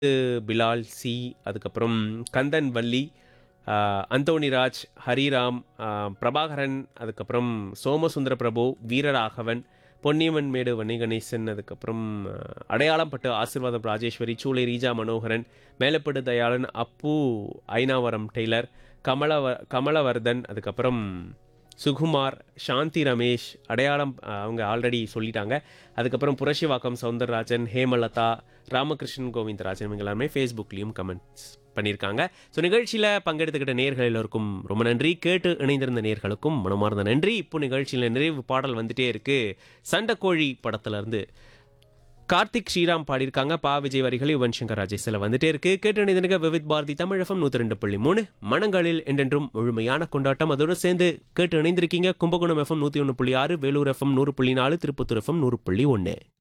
Bilal C அதுக்கப்புறம் கந்தன் வள்ளி ஆஹ், அந்தோணிராஜ் ஹரிராம் ஆஹ், பிரபாகரன் அதுக்கப்புறம் சோமசுந்தர பிரபு வீரராகவன் பொன்னியம்மன் மேடு வன்னி கணேசன் அதுக்கப்புறம் ஆஹ், அடையாளம் பட்டு ஆசீர்வாதம் ராஜேஸ்வரி சூளை ரீஜா மனோகரன் மேலப்படு தயாளன் அப்பு ஐனாவரம் டெய்லர் கமலவ கமலவர்தன் அதுக்கப்புறம் சுகுமார் சாந்தி ரமேஷ் அடையாளம் அஹ், அவங்க ஆல்ரெடி சொல்லிட்டாங்க அதுக்கப்புறம் புரஷிவாக்கம் சவுந்தரராஜன் ஹேமலதா ராமகிருஷ்ணன் கோவிந்தராஜன் இவங்க எல்லாருமே ஃபேஸ்புக்லேயும் கமெண்ட்ஸ் பண்ணியிருக்காங்க ஸோ நிகழ்ச்சியில் பங்கெடுத்துக்கிட்ட நேர்கள் எல்லோருக்கும் ரொம்ப நன்றி கேட்டு இணைந்திருந்த நேர்களுக்கும் மனமார்ந்த நன்றி இப்போ நிகழ்ச்சியில் நிறைவு பாடல் வந்துட்டே இருக்கு சண்டைக்கோழி படத்துலேருந்து கார்த்திக் ஸ்ரீராம் பாடியிருக்காங்க பா விஜய் வரிகள் யுவன் சங்கர் ராஜேஷில் வந்துட்டே இருக்கு கேட்டு இணைந்திருக்க விவித் பாரதி தமிழகம் நூற்றி ரெண்டு புள்ளி மூணு மனங்களில் என்றென்றும் முழுமையான கொண்டாட்டம் அதோடு சேர்ந்து கேட்டு இணைந்திருக்கீங்க கும்பகோணம் எஃப்எம் நூற்றி ஒன்று புள்ளி ஆறு வேலூர் எஃப்எம் நூறு புள்ளி நாலு திருப்பத்தூர் எஃப்எம் நூறு புள்ளி ஒன்று